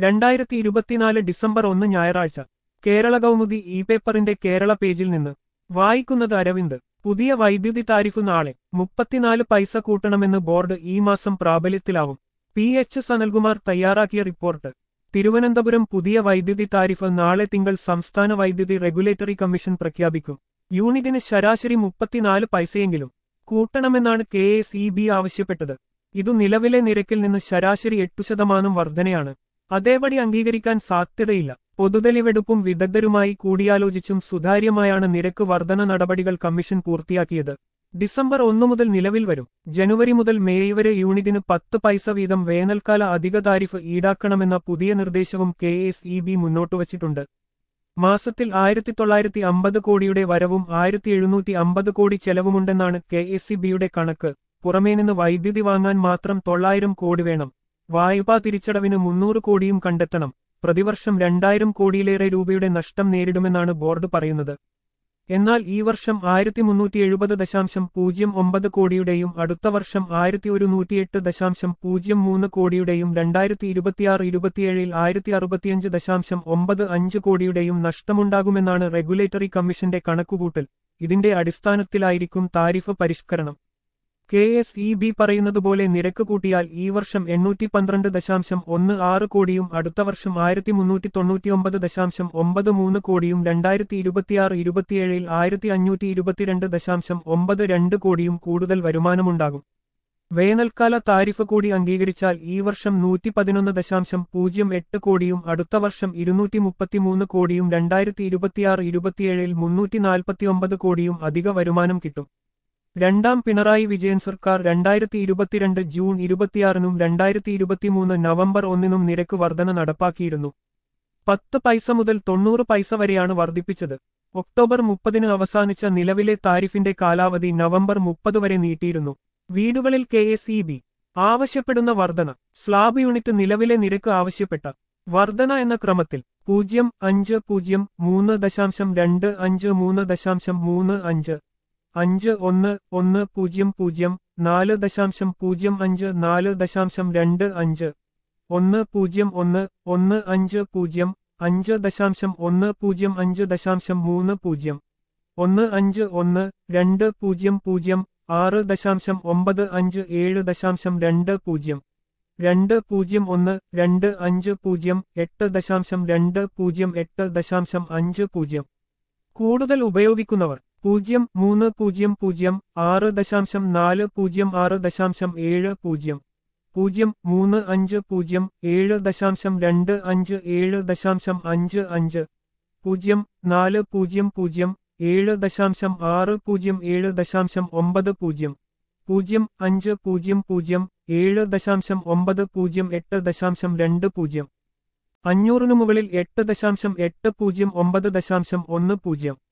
രണ്ടായിരത്തി ഇരുപത്തിനാല് ഡിസംബർ ഒന്ന് ഞായറാഴ്ച കേരള കൗമുദി ഇ പേപ്പറിന്റെ കേരള പേജിൽ നിന്ന് വായിക്കുന്നത് അരവിന്ദ് പുതിയ വൈദ്യുതി താരിഫ് നാളെ മുപ്പത്തിനാല് പൈസ കൂട്ടണമെന്ന് ബോർഡ് ഈ മാസം പ്രാബല്യത്തിലാവും പി എച്ച് സനൽകുമാർ തയ്യാറാക്കിയ റിപ്പോർട്ട് തിരുവനന്തപുരം പുതിയ വൈദ്യുതി താരിഫ് നാളെ തിങ്കൾ സംസ്ഥാന വൈദ്യുതി റെഗുലേറ്ററി കമ്മീഷൻ പ്രഖ്യാപിക്കും യൂണിറ്റിന് ശരാശരി മുപ്പത്തിനാല് പൈസയെങ്കിലും കൂട്ടണമെന്നാണ് കെ എസ് ഇ ബി ആവശ്യപ്പെട്ടത് ഇതു നിലവിലെ നിരക്കിൽ നിന്ന് ശരാശരി എട്ടു ശതമാനം വർധനയാണ് അതേപടി അംഗീകരിക്കാൻ സാധ്യതയില്ല പൊതുതെളിവെടുപ്പും വിദഗ്ധരുമായി കൂടിയാലോചിച്ചും സുതാര്യമായാണ് നിരക്ക് വർധന നടപടികൾ കമ്മീഷൻ പൂർത്തിയാക്കിയത് ഡിസംബർ ഒന്നു മുതൽ നിലവിൽ വരും ജനുവരി മുതൽ മേയ് വരെ യൂണിറ്റിന് പത്ത് പൈസ വീതം വേനൽക്കാല അധിക താരിഫ് ഈടാക്കണമെന്ന പുതിയ നിർദ്ദേശവും കെ എസ് ഇ ബി മുന്നോട്ടുവച്ചിട്ടുണ്ട് മാസത്തിൽ ആയിരത്തി തൊള്ളായിരത്തി അമ്പത് കോടിയുടെ വരവും ആയിരത്തി എഴുന്നൂറ്റി അമ്പത് കോടി ചെലവുമുണ്ടെന്നാണ് കെ എസ് സി ബിയുടെ കണക്ക് പുറമേ നിന്ന് വൈദ്യുതി വാങ്ങാൻ മാത്രം തൊള്ളായിരം കോടി വേണം വായ്പാ തിരിച്ചടവിന് മുന്നൂറ് കോടിയും കണ്ടെത്തണം പ്രതിവർഷം രണ്ടായിരം കോടിയിലേറെ രൂപയുടെ നഷ്ടം നേരിടുമെന്നാണ് ബോർഡ് പറയുന്നത് എന്നാൽ ഈ വർഷം ആയിരത്തി മുന്നൂറ്റി എഴുപത് ദശാംശം പൂജ്യം ഒമ്പത് കോടിയുടെയും അടുത്ത വർഷം ആയിരത്തി ഒരു നൂറ്റിയെട്ട് ദശാംശം പൂജ്യം മൂന്ന് കോടിയുടെയും രണ്ടായിരത്തി ഇരുപത്തിയാറ് ഇരുപത്തിയേഴിൽ ആയിരത്തി അറുപത്തിയഞ്ച് ദശാംശം ഒമ്പത് അഞ്ച് കോടിയുടെയും നഷ്ടമുണ്ടാകുമെന്നാണ് റെഗുലേറ്ററി കമ്മീഷന്റെ കണക്കുകൂട്ടൽ ഇതിന്റെ അടിസ്ഥാനത്തിലായിരിക്കും താരിഫ് പരിഷ്കരണം കെ എസ് ഇ ബി പറയുന്നതുപോലെ നിരക്ക് കൂട്ടിയാൽ ഈ വർഷം എണ്ണൂറ്റി പന്ത്രണ്ട് ദശാംശം ഒന്ന് ആറ് കോടിയും അടുത്ത വർഷം ആയിരത്തി മുന്നൂറ്റി തൊണ്ണൂറ്റിയൊമ്പത് ദശാംശം ഒമ്പത് മൂന്ന് കോടിയും രണ്ടായിരത്തി ഇരുപത്തിയാറ് ഇരുപത്തിയേഴിൽ ആയിരത്തി അഞ്ഞൂറ്റി ഇരുപത്തിരണ്ട് ദശാംശം ഒമ്പത് രണ്ട് കോടിയും കൂടുതൽ വരുമാനമുണ്ടാകും വേനൽക്കാല താരിഫ് കൂടി അംഗീകരിച്ചാൽ ഈ വർഷം നൂറ്റി പതിനൊന്ന് ദശാംശം പൂജ്യം എട്ട് കോടിയും അടുത്ത വർഷം ഇരുന്നൂറ്റി മുപ്പത്തിമൂന്ന് കോടിയും രണ്ടായിരത്തി ഇരുപത്തിയാറ് ഇരുപത്തിയേഴിൽ മുന്നൂറ്റി നാൽപ്പത്തിയൊമ്പത് കോടിയും അധിക വരുമാനം കിട്ടും രണ്ടാം പിണറായി വിജയൻ സർക്കാർ രണ്ടായിരത്തി ഇരുപത്തിരണ്ട് ജൂൺ ഇരുപത്തിയാറിനും രണ്ടായിരത്തി ഇരുപത്തിമൂന്ന് നവംബർ ഒന്നിനും നിരക്ക് വർധന നടപ്പാക്കിയിരുന്നു പത്ത് പൈസ മുതൽ തൊണ്ണൂറ് പൈസ വരെയാണ് വർദ്ധിപ്പിച്ചത് ഒക്ടോബർ മുപ്പതിന് അവസാനിച്ച നിലവിലെ താരിഫിന്റെ കാലാവധി നവംബർ മുപ്പത് വരെ നീട്ടിയിരുന്നു വീടുകളിൽ കെ എസ് ഇ ബി ആവശ്യപ്പെടുന്ന വർധന സ്ലാബ് യൂണിറ്റ് നിലവിലെ നിരക്ക് ആവശ്യപ്പെട്ട വർധന എന്ന ക്രമത്തിൽ പൂജ്യം അഞ്ച് പൂജ്യം മൂന്ന് ദശാംശം രണ്ട് അഞ്ച് മൂന്ന് ദശാംശം മൂന്ന് അഞ്ച് അഞ്ച് ഒന്ന് ഒന്ന് പൂജ്യം പൂജ്യം നാല് ദശാംശം പൂജ്യം അഞ്ച് നാല് ദശാംശം രണ്ട് അഞ്ച് ഒന്ന് പൂജ്യം ഒന്ന് ഒന്ന് അഞ്ച് പൂജ്യം അഞ്ച് ദശാംശം ഒന്ന് പൂജ്യം അഞ്ച് ദശാംശം മൂന്ന് പൂജ്യം ഒന്ന് അഞ്ച് ഒന്ന് രണ്ട് പൂജ്യം പൂജ്യം ആറ് ദശാംശം ഒമ്പത് അഞ്ച് ഏഴ് ദശാംശം രണ്ട് പൂജ്യം രണ്ട് പൂജ്യം ഒന്ന് രണ്ട് അഞ്ച് പൂജ്യം എട്ട് ദശാംശം രണ്ട് പൂജ്യം എട്ട് ദശാംശം അഞ്ച് പൂജ്യം കൂടുതൽ ഉപയോഗിക്കുന്നവർ പൂജ്യം മൂന്ന് പൂജ്യം പൂജ്യം ആറ് ദശാംശം നാല് പൂജ്യം ആറ് ദശാംശം ഏഴ് പൂജ്യം പൂജ്യം മൂന്ന് അഞ്ച് പൂജ്യം ഏഴ് ദശാംശം രണ്ട് അഞ്ച് ഏഴ് ദശാംശം അഞ്ച് അഞ്ച് പൂജ്യം നാല് പൂജ്യം പൂജ്യം ഏഴ് ദശാംശം ആറ് പൂജ്യം ഏഴ് ദശാംശം ഒമ്പത് പൂജ്യം പൂജ്യം അഞ്ച് പൂജ്യം പൂജ്യം ഏഴ് ദശാംശം ഒമ്പത് പൂജ്യം എട്ട് ദശാംശം രണ്ട് പൂജ്യം അഞ്ഞൂറിനു മുകളിൽ എട്ട് ദശാംശം എട്ട് പൂജ്യം ഒമ്പത് ദശാംശം ഒന്ന് പൂജ്യം